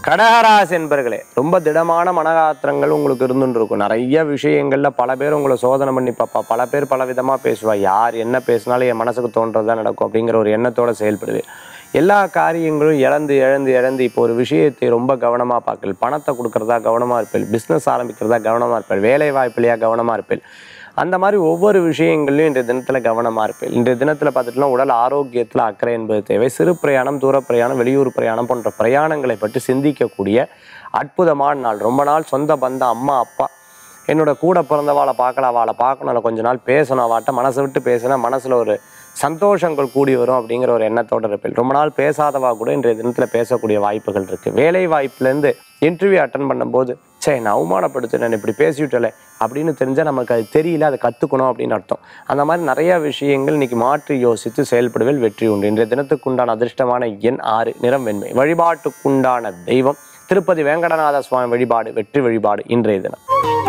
கடகராசி என்பர்களே ரொம்ப திடமான மனகாத்திரங்கள் உங்களுக்கு இருந்துட்டு இருக்கும் நிறைய விஷயங்கள்ல பல பேர் உங்களை சோதனை பண்ணி பார்ப்பா பல பேர் பல விதமா பேசுவா யார் என்ன பேசினாலும் என் மனசுக்கு தோன்றதுதான் நடக்கும் அப்படிங்கிற ஒரு எண்ணத்தோட செயல்படுது எல்லா காரியங்களும் இழந்து இழந்து இழந்து இப்போ ஒரு விஷயத்தை ரொம்ப கவனமா பார்க்கல் பணத்தை கொடுக்கறதா கவனமா இருப்பேன் பிஸ்னஸ் ஆரம்பிக்கிறதா கவனமா இருப்பேன் வேலை வாய்ப்பிலையா கவனமா இருப்பேன் அந்த மாதிரி ஒவ்வொரு விஷயங்கள்லையும் இன்றைய தினத்தில் கவனமாக இருப்பேன் இன்றைய தினத்தில் பார்த்துட்டுனா உடல் ஆரோக்கியத்தில் அக்கறை என்பது தேவை சிறு பிரயாணம் தூர பிரயாணம் வெளியூர் பிரயாணம் போன்ற பிரயாணங்களை பற்றி சிந்திக்கக்கூடிய அற்புதமான நாள் ரொம்ப நாள் சொந்த பந்த அம்மா அப்பா என்னோட கூட பிறந்தவாளை பார்க்கல அவளை பார்க்கணும் இல்லை கொஞ்ச நாள் பேசணும் அவட்ட மனசை விட்டு பேசினா மனசில் ஒரு சந்தோஷங்கள் கூடி வரும் அப்படிங்கிற ஒரு எண்ணத்தோட இருப்பேன் ரொம்ப நாள் பேசாதவா கூட இன்றைய தினத்தில் பேசக்கூடிய வாய்ப்புகள் இருக்குது வேலை வாய்ப்புலேருந்து இன்டர்வியூ அட்டன் பண்ணும்போது சே நான் அவமானப்படுத்தினேன் இப்படி பேசிவிட்டல அப்படின்னு தெரிஞ்சால் நமக்கு அது தெரியல அதை கற்றுக்கணும் அப்படின்னு அர்த்தம் அந்த மாதிரி நிறைய விஷயங்கள் இன்னைக்கு மாற்றி யோசித்து செயல்படுவதில் வெற்றி உண்டு இன்றைய தினத்துக்குண்டான அதிர்ஷ்டமான எண் ஆறு நிறம் வெண்மை வழிபாட்டுக்குண்டான தெய்வம் திருப்பதி வேங்கடநாத சுவாமி வழிபாடு வெற்றி வழிபாடு இன்றைய தினம்